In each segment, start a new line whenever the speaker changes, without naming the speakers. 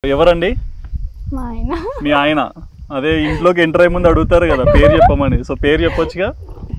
ఎవరండి
మా ఆయన
మీ ఆయన అదే ఇంట్లోకి ఎంటర్ అయ్యే ముందు అడుగుతారు కదా పేరు చెప్పమని సో పేరు చెప్పొచ్చుగా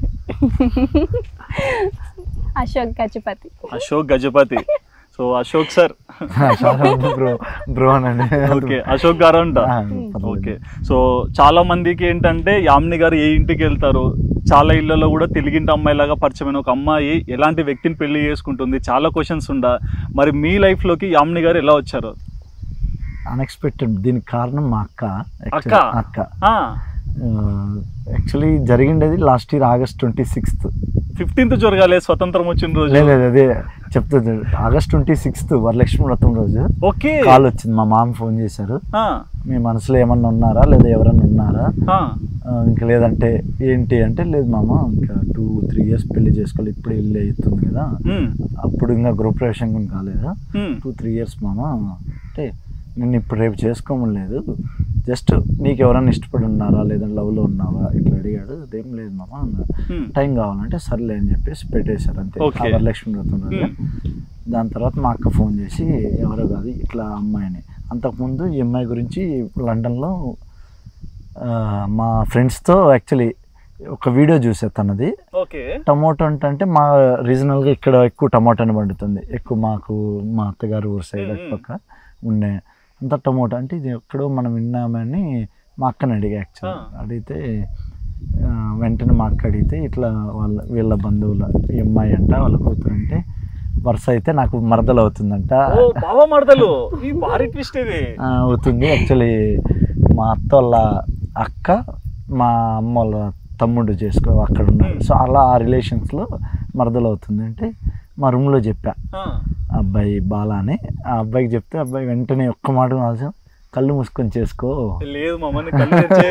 Ashok Gajapati
Ashok Gajapati so Ashok sir
bro bro అనండి
ఓకే అశోక్ గారు అంట
ఆ, పర్వాలేదు.
ఓకే సో చాలా మందికి ఏంటంటే యామిని గారు ఏ ఇంటికి వెళ్తారు చాలా ఇళ్లలో కూడా తెలుగింటి అమ్మాయిలాగా పరిచయమైన ఒక అమ్మాయి ఎలాంటి వ్యక్తిని పెళ్లి చేసుకుంటుంది చాలా క్వశ్చన్స్ ఉండ మరి మీ లైఫ్ లోకి యామిని గారు ఎలా వచ్చారు
అన్ఎక్స్పెక్టెడ్ దీనికి కారణం మా అక్క
అక్క?
actually. అక్క
ఆ
యాక్చువల్లీ జరిగిండేది last year August twenty sixth
fifteenth జరగాలి స్వతంత్రం వచ్చిన రోజు
లేదు లేదు, అదే చెప్తుంది ఆగస్ట్ ట్వంటీ సిక్స్త్ వరలక్ష్మి వ్రతం రోజు
ఓకే
కాల్ వచ్చింది మా మామ ఫోన్ చేశారు
ఆ,
మీ మనసులో ఏమన్నా ఉన్నారా లేదా ఎవరన్నా ఉన్నారా
ఆ,
ఆ, ఇంకా లేదంటే ఏంటి అంటే లేదు మామ ఇంకా టూ త్రీ ఇయర్స్ పెళ్లి చేసుకోవాలి ఇప్పుడు ఇల్లు అవుతుంది కదా
ఉమ్,
అప్పుడు ఇంకా గృహప్రవేశం కూడా కాలేదా
ఉమ్,
టూ త్రీ ఇయర్స్ మామ అంటే నేను ఇప్పుడు రేపు చేసుకోమలేదు జస్ట్ నీకు ఎవరైనా ఇష్టపడి ఉన్నారా లేదంటే లవ్లో ఉన్నావా ఇట్లా అడిగాడు అదేం లేదు మామ అన్నా.
ఉమ్,
టైం కావాలంటే సర్లే అని చెప్పేసి పెట్టేశారు అంతే
Okay.
ఆ వరలక్ష్మి వ్రతం రోజు
ఉమ్,
దాని తర్వాత మా అక్క ఫోన్ చేసి ఎవరో కాదు ఇట్లా అమ్మాయిని అంతకుముందు ఈ అమ్మాయి గురించి లండన్లో ఆ, మా ఫ్రెండ్స్తో యాక్చువల్లీ ఒక వీడియో చూసా తనది
ఓకే
టమోటో అంటే మా రీజనల్గా ఇక్కడ ఎక్కువ టమోటాని పండుతుంది ఎక్కువ మాకు మా అత్తగారు ఊరు సైడ్
మ్మ్.
పక్క ఉండే అంత టమోటా అంటే ఇది ఎక్కడో మనం విన్నామని మా అక్కని అడిగా యాక్చువల్
ఆ.
అడిగితే ఆ, వెంటనే మా అక్క అడిగితే ఇట్లా వాళ్ళ వీళ్ళ బంధువుల ఈ అమ్మాయి అంట వాళ్ళ కూతురు అంటే వరుస అయితే నాకు మరదలు అవుతుందంట
ఓ బావ మడతలు ఈ భారీ ట్విస్ట్ ఇది
ఆ, అవుతుంది యాక్చువల్లీ మా అత్త వాళ్ళ అక్క మా అమ్మ వాళ్ళ తమ్ముడు చేసుకో అక్కడ ఉన్నారు సో అలా ఆ రిలేషన్స్లో మరదలు అవుతుంది అంటే మా రూమ్లో చెప్పా
ఆ,
ఆ అబ్బాయి బాలా అని ఆ అబ్బాయికి చెప్తే అబ్బాయి వెంటనే ఒక్క మాట కాల్సిన కళ్ళు మూసుకొని చేసుకో
లేదు మమ్మల్ని కళ్ళు తెచ్చే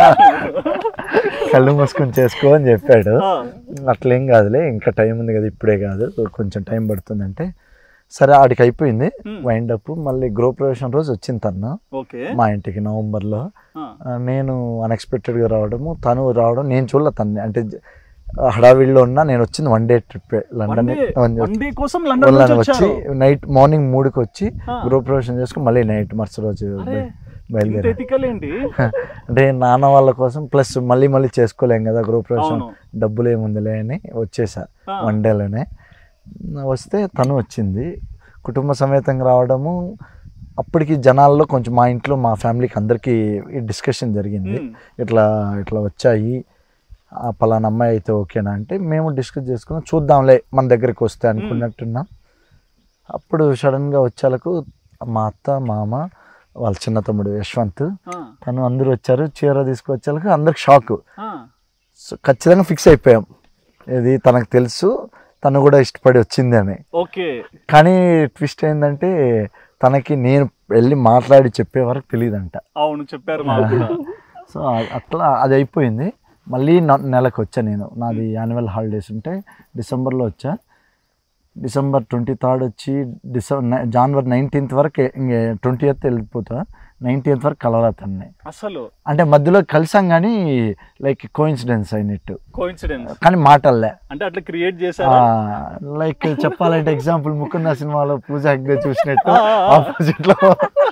కళ్ళు మూసుకొని చేసుకో అని చెప్పాడు
ఆ,
అట్లేం కాదులే ఇంకా టైం ఉంది కదా ఇప్పుడే కాదు కొంచెం టైం పడుతుందంటే సరే ఆడికి అయిపోయింది
Hmm.
వైండ్ అప్ మళ్ళీ గృహప్రవేశం రోజు వచ్చింది తను
ఓకే
మా ఇంటికి నవంబర్లో
ఆ,
ఆ, నేను అన్ఎక్స్పెక్టెడ్గా రావడము తను రావడం నేను చూడలే తన్ని అంటే జ- హడావిడిలో ఉన్నా నేను వచ్చింది one day trip London
one day- one day కోసం లండన్
లండన్
నుంచి
వచ్చి
వచ్చారు
నైట్ మార్నింగ్ మూడుకి వచ్చి
ఆ.
గృహప్రవేశం చేసుకుని మళ్ళీ నైట్ మరుసటి రోజు
అరే,
బయ-
ఇంత
బయలుదేరా
ఎతికల్ ఏంటి
అంటే నాన్న వాళ్ళ కోసం ప్లస్ మళ్ళీ మళ్ళీ చేసుకోలేం కదా గృహప్రవేశం
అవును
డబ్బులు ఏముందిలే అని వచ్చేసా
ఆ,
వన్ డేలోనే వస్తే తను వచ్చింది కుటుంబ సమేతంగా రావడము అప్పటికి జనాల్లో కొంచెం మా ఇంట్లో మా ఫ్యామిలీకి అందరికీ డిస్కషన్ జరిగింది
ఉమ్,
ఇట్లా ఇట్లా వచ్చాయి ఆ పలానా అమ్మాయి అయితే ఓకేనా అంటే మేము డిస్కస్ చేసుకున్నాం చూద్దాంలే మన దగ్గరికి వస్తే అనుకున్నట్టున్నాం అప్పుడు సడన్గా వచ్చేలకు మా అత్త మామ వాళ్ళ చిన్న తమ్ముడు యశ్వంత్
ఆ,
తను అందరూ వచ్చారు చీర తీసుకొచ్చేలకు అందరికి షాక్
ఆ,
సో ఖచ్చితంగా ఫిక్స్ అయిపోయాం ఇది తనకు తెలుసు తను కూడా ఇష్టపడి వచ్చింది అని
ఓకే
కానీ ట్విస్ట్ ఏంటంటే తనకి నేను వెళ్ళి మాట్లాడి చెప్పే వరకు తెలియదంట
అవును చెప్పారు మాకు కూడా
సో అ- అట్లా అది అయిపోయింది మళ్ళీ న- నెలకు వచ్చా నేను నాది యాన్యువల్ హాలిడేస్ ఉంటే డిసెంబర్లో వచ్చా డిసెంబర్ ట్వంటీ థర్డ్ వచ్చి డిసెంబర్ జనవరి నైన్టీన్త్ వరకు ట్వంటీ ఎయిత్ వెళ్ళిపోతా నైన్టీన్త్ వరకు కలవరా తన్ని
అసలు
అంటే మధ్యలో కలిసాం కానీ లైక్ కోయిన్సిడెన్స్ అయినట్టు
కోఇన్సిడెన్స్
కానీ మాటల్లే
అంటే అట్లా క్రియేట్ చేశారా
లైక్ చెప్పాలంటే ఎగ్జాంపుల్ ముకుంద సినిమాలో పూజ హెగ్డే చూసినట్టు
ఆ, ఆ, ఆ.
ఆపోజిట్ లో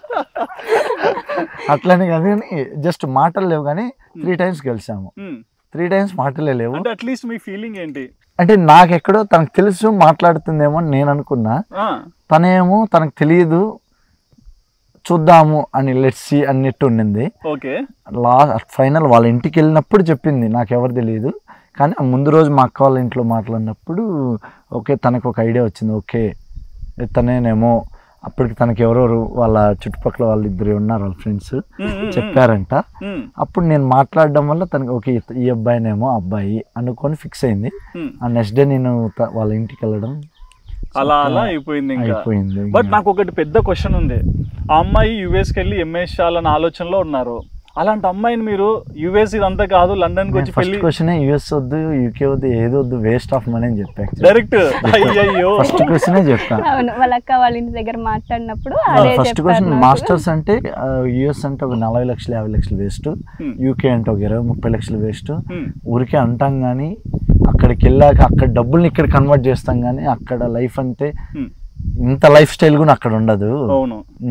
అట్లనే కానీ జస్ట్ మాటలు లేవు కానీ త్రీ టైమ్స్ కలిసాము
ఉమ్,
త్రీ టైమ్స్ మాటలే లేవు
అంటే అట్లీస్ట్ మీ ఫీలింగ్ ఏంటి
అంటే నాకెక్కడో తనకు తెలుసు మాట్లాడుతుందేమో అని నేను అనుకున్నా
ఆ,
తనేమో తనకు తెలియదు చూద్దాము అని లెట్స్ సి అన్నట్టు ఉండింది
ఓకే
లా ఫైనల్ వాళ్ళ ఇంటికి వెళ్ళినప్పుడు చెప్పింది నాకు ఎవరు తెలియదు కానీ ఆ ముందు రోజు మా అక్క వాళ్ళ ఇంట్లో మాట్లాడినప్పుడు ఓకే తనకు ఒక ఐడియా వచ్చింది ఓకే తనేనేమో అప్పటికి తనకి ఎవరెవరు వాళ్ళ చుట్టుపక్కల వాళ్ళు ఇద్దరు ఉన్నారు వాళ్ళ ఫ్రెండ్స్
ఉమ్, ఉమ్,
చెప్పారంట
ఉమ్,
అప్పుడు నేను మాట్లాడడం వల్ల తనకి ఓకే ఇత- ఈ అబ్బాయినేమో అబ్బాయి అనుకొని ఫిక్స్ అయింది
ఉమ్.
ఆ నెక్స్ట్ డే నేను త- వాళ్ళ ఇంటికి వెళ్ళడం
అలా అలా అయిపోయింది ఇంకా
అయిపోయింది
బట్ నాకు ఒకటి పెద్ద క్వశ్చన్ ఉంది ఆ అమ్మాయి యుఎస్కి వెళ్ళి ఎంఎస్ చేయాలన్న ఆలోచనలో ఉన్నారు అలాంటి అమ్మాయిని మీరు యుఎస్ ఇదంతా కాదు లండన్ కి వచ్చి
ఫస్ట్
పెళ్లి
క్వశ్చన్ యుఎస్ వద్దు యూకే వద్దు ఏది వద్దు వేస్ట్ ఆఫ్ మనీ అని చెప్పా
డైరెక్ట్ అయ్యయ్యో
ఫస్ట్ క్వశ్చనే చెప్పా
అవును వాళ్ళ అక్క వాళ్ళ ఇంటి దగ్గర మాట్లాడినప్పుడు అదే
ఫస్ట్
చెప్పారు
క్వశ్చన్
నాకు.
మాస్టర్స్ అంటే యుఎస్ అంటే ఒక నలభై లక్షలు యాభై లక్షలు వేస్ట్
Hmm.
యూకే అంటే ఒక ఇరవై ముప్పై లక్షలు వేస్ట్
ఉమ్,
ఊరికే అంటాం కానీ అక్కడికి వెళ్ళాక అక్కడ డబ్బుల్ని ఇక్కడ కన్వర్ట్ చేస్తాం కానీ అక్కడ లైఫ్ అంటే
ఉమ్,
ఇంత లైఫ్ స్టైల్ కూడా అక్కడ ఉండదు
అవును
ఉమ్,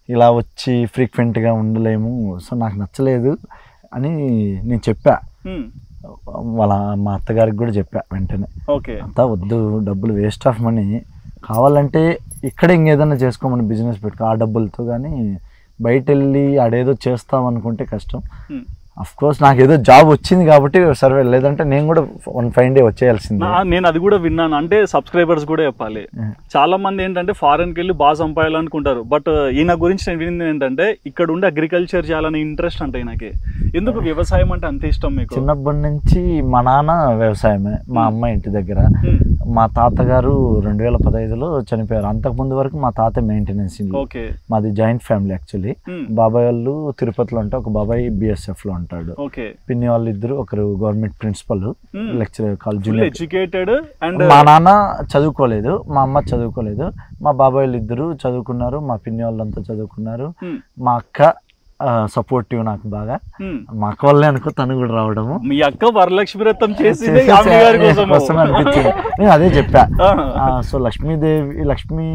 ఇలా వచ్చి ఫ్రీక్వెంట్గా ఉండలేము సో నాకు నచ్చలేదు అని నేను చెప్పా
ఉమ్,
వాళ్ళ మా అత్తగారికి కూడా చెప్పా వెంటనే
ఓకే
అంతా వద్దు డబ్బులు వేస్ట్ ఆఫ్ మనీ కావాలంటే ఇక్కడ ఇంకేదైనా చేసుకోమని బిజినెస్ పెట్టుకో ఆ డబ్బులతో కానీ బయట వెళ్ళి ఆడేదో చేస్తాం అనుకుంటే కష్టం
ఉమ్.
అఫ్ కోర్స్ నాకు ఏదో జాబ్ వచ్చింది కాబట్టి సర్వే లేదంటే నేను కూడా వన్ ఫైవ్ డే వచ్చేయాల్సిందే
నా- నేను అది కూడా విన్నాను అంటే సబ్స్క్రైబర్స్ కూడా చెప్పాలి
Yeah.
చాలా మంది ఏంటంటే ఫారెన్ కి వెళ్ళి బాగా సంపాదాలనుకుంటారు బట్ ఈయన గురించి నేను వినింది ఏంటంటే ఇక్కడ ఉండి అగ్రికల్చర్ చేయాలని ఇంట్రెస్ట్ అంటే ఈయనకి ఎందుకు వ్యవసాయం అంటే అంత ఇష్టం మీకు
చిన్నప్పటి నుంచి మా నాన్న వ్యవసాయమే మా అమ్మ ఇంటి దగ్గర
ఉమ్,
మా తాతగారు రెండు వేల పదహైదులో చనిపోయారు అంతకుముందు వరకు మా తాత మెయింటెనెన్స్ ఇల్లు
ఓకే
మాది జాయింట్ ఫ్యామిలీ యాక్చువల్లీ
ఉమ్,
బాబాయ్ వాళ్ళు తిరుపతిలో ఉంటే ఒక బాబాయ్ బిఎస్ఎఫ్ లో ఉంటాడు
ఓకే
పిన్ని వాళ్ళు ఇద్దరు ఒకరు గవర్నమెంట్ ప్రిన్సిపల్
Hmm.
లెక్చరర్ కాల్
ఫుల్
జూనియర్
ఎడ్యుకేటెడ్ అండ్
మా నాన్న చదువుకోలేదు మా అమ్మ చదువుకోలేదు మా బాబాయ్ వాళ్ళు ఇద్దరు చదువుకున్నారు మా పిన్ని వాళ్ళంతా చదువుకున్నారు మా అక్క సపోర్టివ్ నాకు బాగా మా అక్క వల్లే అనుకో తను కూడా రావడము
మీ అక్క వరలక్ష్మి వ్రతం చేసింది యామిని గారి
కోసం
కోసం
అనిపించింది నేను అదే చెప్పా సో లక్ష్మీదేవి లక్ష్మీ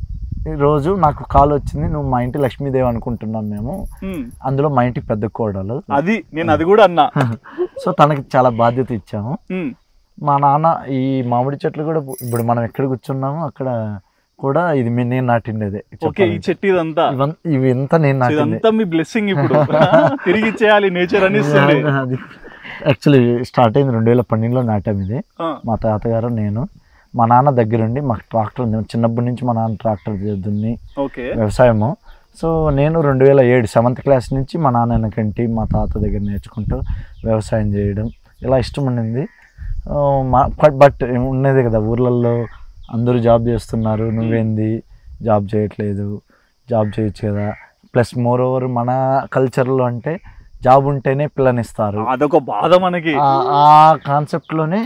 రోజు నాకు కాల్ వచ్చింది నువ్వు మా ఇంటి లక్ష్మీదేవి అనుకుంటున్నాం మేము అందులో మా ఇంటి పెద్ద కోడలు
అది నేను అది కూడా అన్నా
సో తనకి చాలా బాధ్యత ఇచ్చాము
ఉమ్,
మా నాన్న ఈ మామిడి చెట్లు కూడా ఇప్పుడు మనం ఎక్కడ కూర్చున్నామో అక్కడ కూడా ఇది మీ- నేను నాటిండేదే
ఓకే ఈ
చెప్పాలంటే.
చెట్టు ఇదంతా
ఇవన్- ఇవి ఎంత నేను
సో
నాటిందే
ఇదంతా మీ బ్లెస్సింగ్ ఇప్పుడు తిరిగి ఇచ్చేయాలి నేచర్ అనిస్తుంది
యాక్చువల్లీ స్టార్ట్ అయింది రెండు వేల పన్నెండులో నాటాం ఇది
ఆ,
మా తాతగారు నేను మా నాన్న దగ్గరుండి మాకు ట్రాక్టర్ ఉంది చిన్నప్పటి నుంచి మా నాన్న ట్రాక్టర్ దున్ని
ఓకే
వ్యవసాయము సో నేను రెండు వేల ఏడు సెవెంత్ క్లాస్ నుంచి మా నాన్న వెనకంటి మా తాత దగ్గర నేర్చుకుంటూ వ్యవసాయం చేయడం ఇలా ఇష్టం ఉండింది ఆ, మా బట్ ఉన్నది కదా ఊర్లలో అందరూ జాబ్ చేస్తున్నారు నువ్వేంది జాబ్ చేయట్లేదు జాబ్ చేయొచ్చు కదా ప్లస్ మోర్ ఓవర్ మన కల్చర్లో అంటే జాబ్ ఉంటేనే పిల్లనిస్తారు
అదొక బాధ మనకి
ఆ- ఆ కాన్సెప్ట్లోనే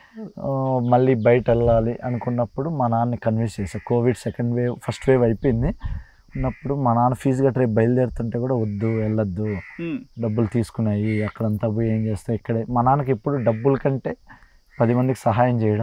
మళ్ళీ బయట వెళ్ళాలి అనుకున్నప్పుడు మా నాన్నని కన్విన్స్ చేశా covid second wave first wave అయిపోయింది ఉన్నప్పుడు మా నాన్న ఫీజు గట్రా రేపు బయలుదేరుతుంటే కూడా వద్దు వెళ్ళొద్దు
ఉమ్,
డబ్బులు తీసుకున్నాయి అక్కడంతా పోయి ఏం చేస్తాయి ఇక్కడే మా నాన్నకి ఎప్పుడు డబ్బుల కంటే పది మందికి సహాయం చేయడం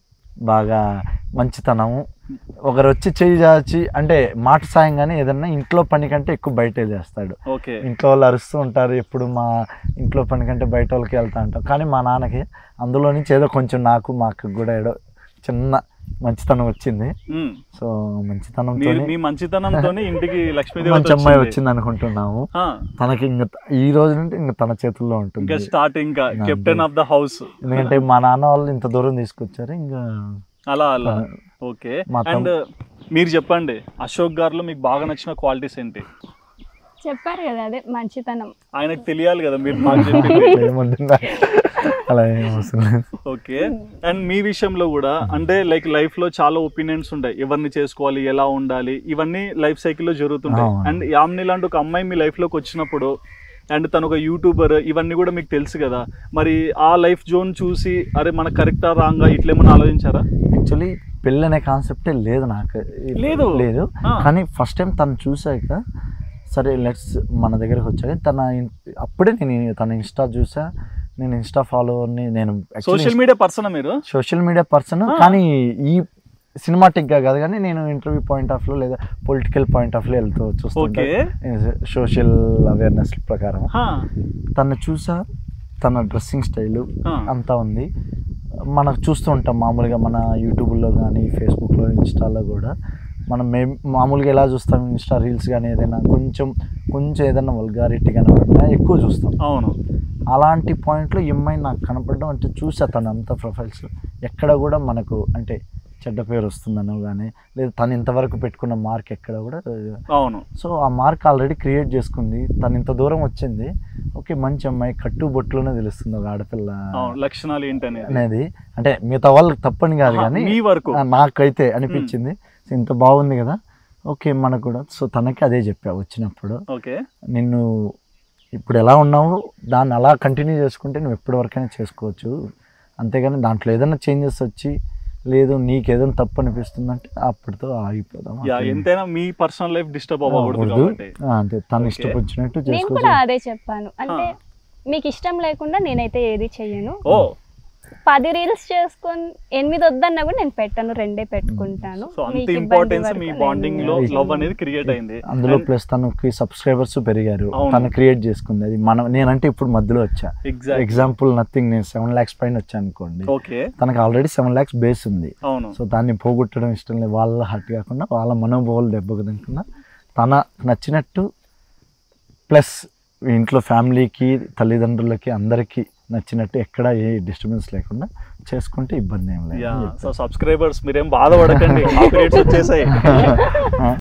బాగా మంచితనము ఒకరు వచ్చి చేయి చాచి అంటే మాట సాయం కానీ ఏదన్నా ఇంట్లో పని కంటే ఎక్కువ బయటే చేస్తాడు
ఓకే
ఇంట్లో వాళ్ళు అరుస్తూ ఉంటారు ఎప్పుడు మా ఇంట్లో పని కంటే బయట వాళ్ళకి వెళ్తా ఉంటాం కానీ మా నాన్నకి అందులో నుంచి ఏదో కొంచెం నాకు మా అక్కకు కూడా ఏదో చిన్న మంచితనం వచ్చింది
ఉమ్,
సో మంచితనంతో
మీరు మీ మంచితనంతో ఇంటికి లక్ష్మీదేవి
మంచి అమ్మాయి వచ్చింది అనుకుంటున్నాము
ఆ,
తనకి ఇంక ఈ రోజు నుండి ఇంక తన చేతుల్లో
ఇంకా
ఉంటుంది
స్టార్ట్ ఇంకా
అంతే.
కెప్టెన్ ఆఫ్ ద హౌస్
ఎందుకంటే మా నాన్న వాళ్ళు ఇంత దూరం తీసుకొచ్చారు ఇంకా
అలా అలా ఓకే
మా తమ్-
అండ్ మీరు చెప్పండి అశోక్ గారిలో మీకు బాగా నచ్చిన క్వాలిటీస్ ఏంటి
చెప్పారు కదా అదే మంచితనం
ఆయనకు తెలియాలి కదా మీరు మాకు చెప్పింది
ఏముంటుందా అలా ఏం అవసరం లేదు
ఓకే అండ్ మీ విషయంలో కూడా అంటే లైక్ లైఫ్ లో చాలా ఒపీనియన్స్ ఉంటాయి ఎవరిని చేసుకోవాలి ఎలా ఉండాలి ఇవన్నీ లైఫ్ సైకిల్లో జరుగుతుంటాయి
అవును.
అండ్ యామ్ని లాంటి ఒక అమ్మాయి మీ లైఫ్ లోకి వచ్చినప్పుడు అండ్ తను ఒక యూట్యూబర్ ఇవన్నీ కూడా మీకు తెలుసు కదా మరి ఆ లైఫ్ జోన్ చూసి అరే మన కరెక్టా రాంగా ఇట్లేమన్నా ఆలోచించారా
యాక్చువల్లీ పెళ్ళి అనే కాన్సెప్టే లేదు నాకు
లేదు?
లేదు
ఆ.
కానీ ఫస్ట్ టైం తను చూసాక సరే లెట్స్ మన దగ్గరకు వచ్చాక తన ఇన్- అప్పుడే నేను తన ఇన్స్టా చూసా నేను ఇన్స్టా ఫాలోవర్ని నేను
సోషల్ మీడియా పర్సన్ మీరు
సోషల్ మీడియా పర్సన్
ఆ.
కానీ ఈ సినిమాటిక్గా కాదు కానీ నేను ఇంటర్వ్యూ పాయింట్ ఆఫ్ లో లేదా పొలిటికల్ పాయింట్ ఆఫ్ లో వెళ్తూ చూస్తుంటా
ఓకే
సోషల్ అవేర్నెస్ ప్రకారం
హా,
తను చూసా తన డ్రెస్సింగ్ స్టైలు
ఆ.
అంతా ఉంది మనకు చూస్తూ ఉంటాం మామూలుగా మన యూట్యూబ్లో కానీ ఫేస్బుక్లో ఇన్స్టాలో కూడా మనం మే మామూలుగా ఎలా చూస్తాం ఇన్స్టా రీల్స్ కానీ ఏదైనా కొంచెం కొంచెం ఏదైనా వల్గారిటీ కనపడినా ఎక్కువ చూస్తాం
అవును
అలాంటి పాయింట్లో ఎంఐ నాకు కనపడడం అంటే చూసా తన అంత ప్రొఫైల్స్ ఎక్కడ కూడా మనకు అంటే చెడ్డ పేరు వస్తుందనో కానీ లేదా తను ఇంతవరకు పెట్టుకున్న మార్క్ ఎక్కడ కూడా
అవును
సో ఆ మార్క్ ఆల్రెడీ క్రియేట్ చేసుకుంది తను ఇంత దూరం వచ్చింది ఓకే మంచి అమ్మాయి కట్టు బొట్టులోనే తెలుస్తుంది ఒక ఆడపిల్ల
అవును లక్షణాలు ఏంటనేది
అనేది అంటే మిగతా వాళ్ళకి తప్పని కాదు
ఆహా,
కానీ
మీ వరకు
ఆ, నాకైతే అనిపించింది సో ఇంత బాగుంది కదా ఓకే మనకు కూడా సో తనకి అదే చెప్పా వచ్చినప్పుడు
ఓకే
నిన్ను ఇప్పుడు ఎలా ఉన్నావు దాన్ని అలా కంటిన్యూ చేసుకుంటే నువ్వు ఎప్పటి వరకైనా చేసుకోవచ్చు అంతేగాని దాంట్లో ఏదైనా చేంజెస్ వచ్చి లేదు నీకు ఏదైనా తప్పు అనిపిస్తుందంటే అప్పటితో ఆగిపోదాం
యా
అట్లా
ఎంతైనా మీ పర్సనల్ లైఫ్ డిస్టర్బ్ అవ్వకూడదు
అవ్వకూడదు.
కాబట్టి
ఆ, అంతే తను
Okay.
ఇష్టపచ్చినట్టు
నేను కూడా
చేసుకోవచ్చు
అదే చెప్పాను అంటే మీకు ఇష్టం లేకుండా నేనైతే ఏది చెయ్యను
ఓ
పది రీల్స్ చేసుకొని ఎనిమిది వద్దన్నా కూడా నేను పెట్టాను రెండే పెట్టుకుంటాను
సో అంత
మీకు ఇబ్బంది
ఇంపార్టెన్స్
పడక
మీ
నేను
బాండింగ్ లో
నేను
లవ్ అనేది క్రియేట్ అయింది
అందులో ప్లస్ తనకి సబ్స్క్రైబర్స్ పెరిగారు
అవును.
తను క్రియేట్ చేసుకుంది అది మనం నేనంటే ఇప్పుడు మధ్యలో వచ్చా
ఎగ్జాక్ట్
ఎగ్జాంపుల్ నథింగ్ నేను సెవెన్ ల్యాక్స్ పైన వచ్చా అనుకోండి
ఓకే
తనకు ఆల్రెడీ సెవెన్ ల్యాక్స్ బేస్ ఉంది
అవును
సో దాన్ని పోగొట్టడం ఇష్టం లేదు వాళ్ళ హట్ కాకుండా వాళ్ళ మనోభావాలు దెబ్బకు తినకుండా తన నచ్చినట్టు ప్లస్ ఇంట్లో ఫ్యామిలీకి తల్లిదండ్రులకి అందరికీ నచ్చినట్టు ఎక్కడ ఏ డిస్టర్బెన్స్ లేకుండా చేసుకుంటే ఇబ్బంది ఏం లేదు
యా
అని
సో
చెప్పారు.
సబ్స్క్రైబర్స్ మీరేం బాధపడకండి కాపీ రేట్స్ వచ్చేసాయి